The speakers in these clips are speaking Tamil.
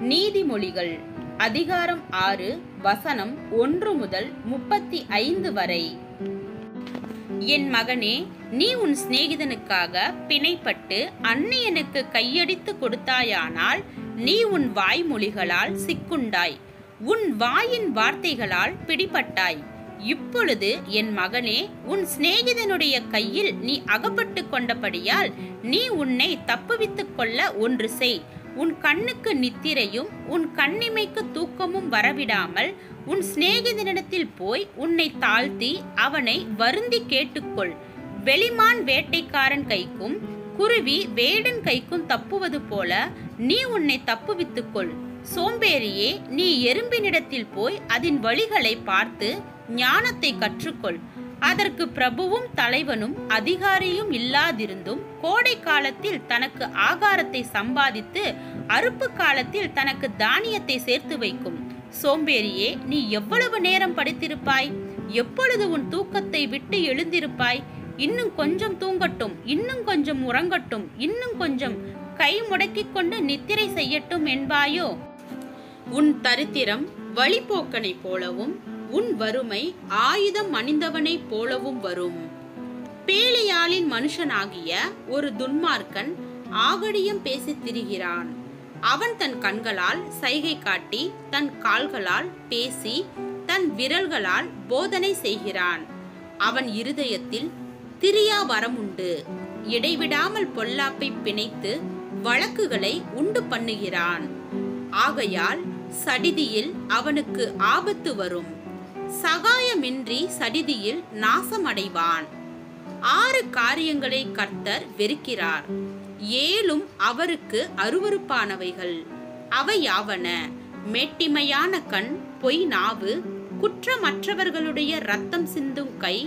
நீதிமொழிகள் அதிகாரம் ஆறு வசனம் ஒன்று முதல் முப்பத்தி ஐந்து வரை என் மகனே நீ உன் சிநேகிதனுக்காக பிணைப்பட்டு அந்நியனுக்கு கையடித்து கொடுத்தாயானால் நீ உன் வாய்மொழிகளால் சிக்குண்டாய் உன் வாயின் வார்த்தைகளால் பிடிபட்டாய் இப்பொழுது என் மகனே உன் சிநேகிதனுடைய கையில் நீ அகப்பட்டு கொண்டபடியால் நீ உன்னை தப்புவித்துக் கொள்ள ஒன்று செய் உன் கண்ணுக்கு நித்திரையும் உன் கண்ணிமைக்கு தூக்கமும் வரவிடாமல் உன் சிநேகிதனிடத்தில் போய் உன்னை தாழ்த்தி அவனை வருந்தி கேட்டுக்கொள் வெளிமான் வேட்டைக்காரன் கைக்கும் குருவி வேடன் கைக்கும் தப்புவது போல நீ உன்னை தப்புவித்துக்கொள் சோம்பேறியே நீ எறும்பினிடத்தில் போய் அதன் வழிகளை பார்த்து ஞானத்தை கற்றுக்கொள் அதற்கு பிரபுவும் தலைவனும் அதிகாரியும் இல்லாதிருந்தும் கோடை காலத்தில் தனக்கு ஆகாரத்தை சம்பாதித்து அறுப்பு காலத்தில் தனக்கு தானியத்தை சேர்த்து வைக்கும் சோம்பேறியே நீ எவ்வளவு நேரம் படித்திருப்பாய் எப்பொழுது உன் தூக்கத்தை விட்டு எழுந்திருப்பாய் இன்னும் கொஞ்சம் தூங்கட்டும் இன்னும் கொஞ்சம் உறங்கட்டும் இன்னும் கொஞ்சம் கை முடக்கிக் கொண்டு நித்திரை செய்யட்டும் என்பாயோ உன் தரித்திரம் வழிபோக்கனைப் போலவும் உன் வறுமை ஆயுதம் அணிந்தவனைப் போலவும் வரும் பேலியாளின் மனுஷனாகிய ஒரு துன்மார்க்கன் ஆகடியம் பேசித் திரிகிறான் அவன் தன் கண்களால் சைகை காட்டி தன் கால்களால் பேசி தன் விரல்களால் போதனை செய்கிறான் அவன் இருதயத்தில் திரியா வரமுண்டு இடைவிடாமல் பொல்லாப்பை பிணைத்து வழக்குகளை உண்டு பண்ணுகிறான் ஆகையால் சடிதியில் அவனுக்கு ஆபத்து வரும் சகாயமின்றி சடிதியில் நாசமடைவான் ஆறு காரியங்களை கர்த்தர் வெறுக்கிறார் ஏழும் அவருக்கு அருவருப்பானவைகள் அவை யாவன மேட்டிமையான கண் பொய் நாவு குற்றமற்றவர்களுடைய ரத்தம் சிந்தும் கை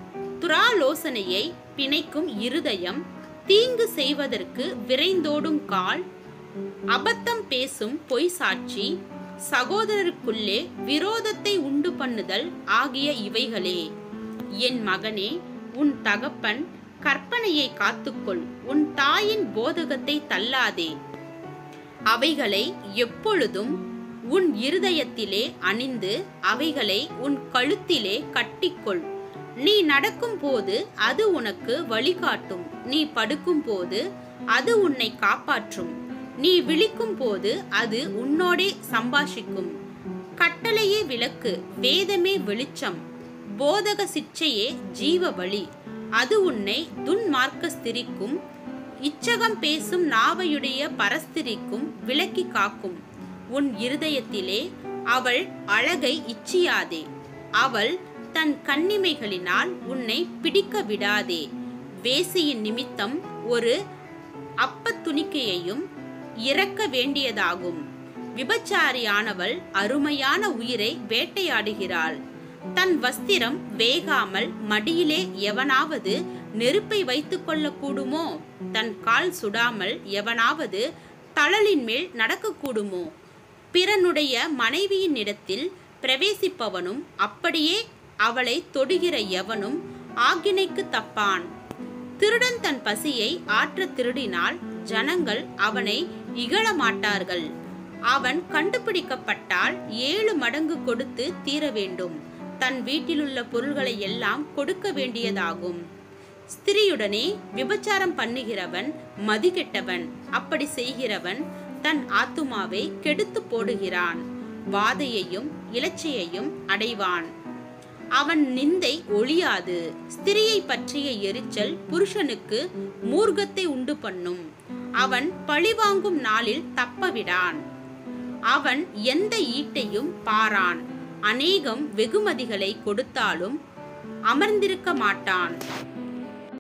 துராலோசனையை பிணைக்கும் இருதயம் தீங்கு செய்வதற்கு விரைந்தோடும் கால் அபத்தம் பேசும் பொய் சாட்சி சகோதரருக்குள்ளே விரோதத்தை உண்டு பண்ணுதல் ஆகிய இவைகளே என் மகனே உன் தகப்பன் கற்பனையை காத்துக்கொள் உன் தாயின் போதகத்தை தள்ளாதே அவைகளை எப்பொழுதும் உன் இருதயத்திலே அணிந்து அவைகளை உன் கழுத்திலே கட்டிக்கொள் நீ நடக்கும் போது அது உனக்கு வழிகாட்டும் நீ படுக்கும் போது அது உன்னை காப்பாற்றும் நீ விழிக்கும் போது அது உன்னோடே சம்பாஷிக்கும் கட்டளையே விளக்கு வேதமே வெளிச்சம் போதக சிற்சையே ஜீவ வழி அது உன்னை துன்மார்க்கஸ்திரிக்கும் இச்சகம் பேசும் நாவையுடைய பரஸ்திரிக்கும் விலக்கி காக்கும் உன் இருதயத்திலே அவள் அழகை இச்சியாதே அவள் தன் கண்ணிமைகளினால் உன்னை பிடிக்க விடாதே வேசியின் நிமித்தம் ஒரு அப்பத்துணிக்கையையும் இறக்க வேண்டியதாகும் விபச்சாரியானவள் அருமையான உயிரை வேட்டையாடுகிறாள் தன் வஸ்திரம் வேகாமல் மடியிலே எவனாவது நெருப்பை வைத்துக் கொள்ளக்கூடுமோ தன் கால் சுடாமல் எவனாவது தழலின் மேல் நடக்கக்கூடுமோ பிறனுடைய மனைவியின் இடத்தில் பிரவேசிப்பவனும் அப்படியே அவளை தொடுகிற எவனும் ஆக்கினைக்கு தப்பான் திருடன் தன் பசியை ஆற்ற திருடினால் ஜனங்கள் அவனை இகழ மாட்டார்கள் அவன் கண்டுபிடிக்கப்பட்டால் ஏழு மடங்கு கொடுத்து தீர வேண்டும் தன் வீட்டிலுள்ள பொருள்களை எல்லாம் கொடுக்க வேண்டியதாகும் ஸ்திரியுடனே விபச்சாரம் பண்ணுகிறவன் மதிகெட்டவன் அப்படி செய்கிறவன் தன் ஆத்துமாவை கெடுத்து போடுகிறான் வாதையையும் இலச்சையையும் அடைவான் அவன் நிந்தை ஒழியாது ஸ்திரியை பற்றிய எரிச்சல் புருஷனுக்கு மூர்க்கத்தை உண்டு பண்ணும் அவன் பழிவாங்கும் நாளில் தப்பவிடான் அவன் எந்த ஈட்டையும் பாரான் அநேகம் வெகுமதிகளை கொடுத்தாலும் அமர்ந்திருக்க மாட்டான்